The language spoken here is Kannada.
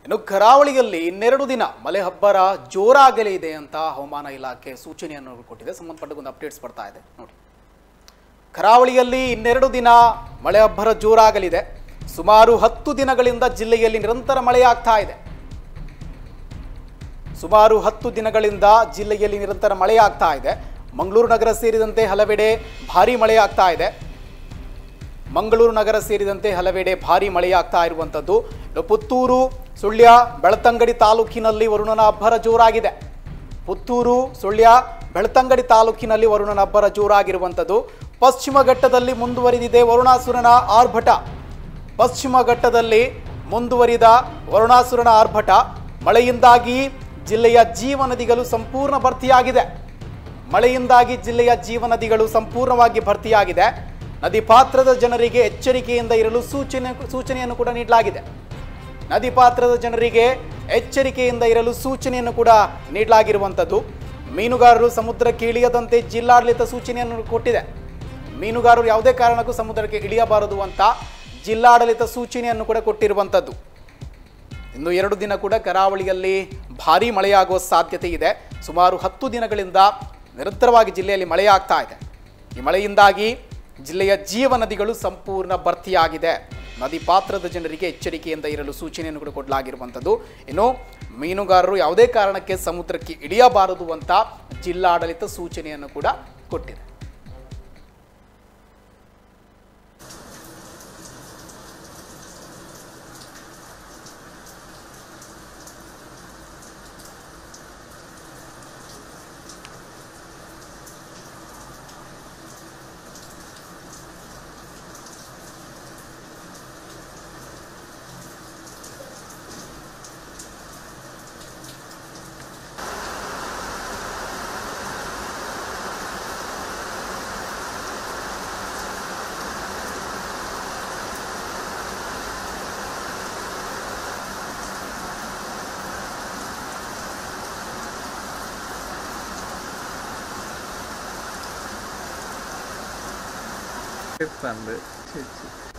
ಇನ್ನು ಕರಾವಳಿಯಲ್ಲಿ ಇನ್ನೆರಡು ದಿನ ಮಳೆ ಹಬ್ಬರ ಜೋರಾಗಲಿದೆ ಅಂತ ಹವಾಮಾನ ಇಲಾಖೆ ಸೂಚನೆಯನ್ನು ಕೊಟ್ಟಿದೆ ಸಂಬಂಧಪಟ್ಟ ಒಂದು ಅಪ್ಡೇಟ್ಸ್ ಬರ್ತಾ ಇದೆ ನೋಡಿ ಕರಾವಳಿಯಲ್ಲಿ ಇನ್ನೆರಡು ದಿನ ಮಳೆ ಅಬ್ಬರ ಜೋರಾಗಲಿದೆ ಸುಮಾರು ಹತ್ತು ದಿನಗಳಿಂದ ಜಿಲ್ಲೆಯಲ್ಲಿ ನಿರಂತರ ಮಳೆಯಾಗ್ತಾ ಇದೆ ಸುಮಾರು ಹತ್ತು ದಿನಗಳಿಂದ ಜಿಲ್ಲೆಯಲ್ಲಿ ನಿರಂತರ ಮಳೆಯಾಗ್ತಾ ಇದೆ ಮಂಗಳೂರು ನಗರ ಸೇರಿದಂತೆ ಹಲವೆಡೆ ಭಾರೀ ಮಳೆಯಾಗ್ತಾ ಇದೆ ಮಂಗಳೂರು ನಗರ ಸೇರಿದಂತೆ ಹಲವೆಡೆ ಭಾರೀ ಮಳೆಯಾಗ್ತಾ ಇರುವಂಥದ್ದು ಇನ್ನು ಪುತ್ತೂರು ಸುಳ್ಯ ಬೆಳ್ತಂಗಡಿ ತಾಲೂಕಿನಲ್ಲಿ ವರುಣನ ಅಬ್ಬರ ಜೋರಾಗಿದೆ ಪುತ್ತೂರು ಸುಳ್ಯ ಬೆಳ್ತಂಗಡಿ ತಾಲೂಕಿನಲ್ಲಿ ವರುಣನ ಅಬ್ಬರ ಜೋರಾಗಿರುವಂಥದ್ದು ಪಶ್ಚಿಮ ಘಟ್ಟದಲ್ಲಿ ಮುಂದುವರಿದಿದೆ ವರುಣಾಸುರನ ಆರ್ಭಟ ಪಶ್ಚಿಮ ಘಟ್ಟದಲ್ಲಿ ಮುಂದುವರಿದ ವರುಣಾಸುರನ ಆರ್ಭಟ ಮಳೆಯಿಂದಾಗಿ ಜಿಲ್ಲೆಯ ಜೀವನದಿಗಳು ಸಂಪೂರ್ಣ ಭರ್ತಿಯಾಗಿದೆ ಮಳೆಯಿಂದಾಗಿ ಜಿಲ್ಲೆಯ ಜೀವನದಿಗಳು ಸಂಪೂರ್ಣವಾಗಿ ಭರ್ತಿಯಾಗಿದೆ ನದಿ ಪಾತ್ರದ ಜನರಿಗೆ ಎಚ್ಚರಿಕೆಯಿಂದ ಇರಲು ಸೂಚನೆ ಸೂಚನೆಯನ್ನು ಕೂಡ ನೀಡಲಾಗಿದೆ ನದಿ ಪಾತ್ರದ ಜನರಿಗೆ ಎಚ್ಚರಿಕೆಯಿಂದ ಇರಲು ಸೂಚನೆಯನ್ನು ಕೂಡ ನೀಡಲಾಗಿರುವಂಥದ್ದು ಮೀನುಗಾರರು ಸಮುದ್ರಕ್ಕೆ ಇಳಿಯದಂತೆ ಜಿಲ್ಲಾಡಳಿತ ಸೂಚನೆಯನ್ನು ಕೊಟ್ಟಿದೆ ಮೀನುಗಾರರು ಯಾವುದೇ ಕಾರಣಕ್ಕೂ ಸಮುದ್ರಕ್ಕೆ ಇಳಿಯಬಾರದು ಅಂತ ಜಿಲ್ಲಾಡಳಿತ ಸೂಚನೆಯನ್ನು ಕೂಡ ಕೊಟ್ಟಿರುವಂಥದ್ದು ಇನ್ನು ಎರಡು ದಿನ ಕೂಡ ಕರಾವಳಿಯಲ್ಲಿ ಭಾರೀ ಮಳೆಯಾಗುವ ಸಾಧ್ಯತೆ ಇದೆ ಸುಮಾರು ಹತ್ತು ದಿನಗಳಿಂದ ನಿರಂತರವಾಗಿ ಜಿಲ್ಲೆಯಲ್ಲಿ ಮಳೆಯಾಗ್ತಾ ಇದೆ ಈ ಮಳೆಯಿಂದಾಗಿ ಜಿಲ್ಲೆಯ ಜೀವನದಿಗಳು ಸಂಪೂರ್ಣ ಭರ್ತಿಯಾಗಿದೆ ನದಿ ಪಾತ್ರದ ಜನರಿಗೆ ಎಚ್ಚರಿಕೆಯಿಂದ ಇರಲು ಸೂಚನೆಯನ್ನು ಕೂಡ ಕೊಡಲಾಗಿರುವಂಥದ್ದು ಇನ್ನು ಮೀನುಗಾರರು ಯಾವುದೇ ಕಾರಣಕ್ಕೆ ಸಮುದ್ರಕ್ಕೆ ಇಳಿಯಬಾರದು ಅಂತ ಜಿಲ್ಲಾಡಳಿತ ಸೂಚನೆಯನ್ನು ಕೂಡ ಕೊಟ್ಟಿದೆ ഉണ്ട് ചേച്ചി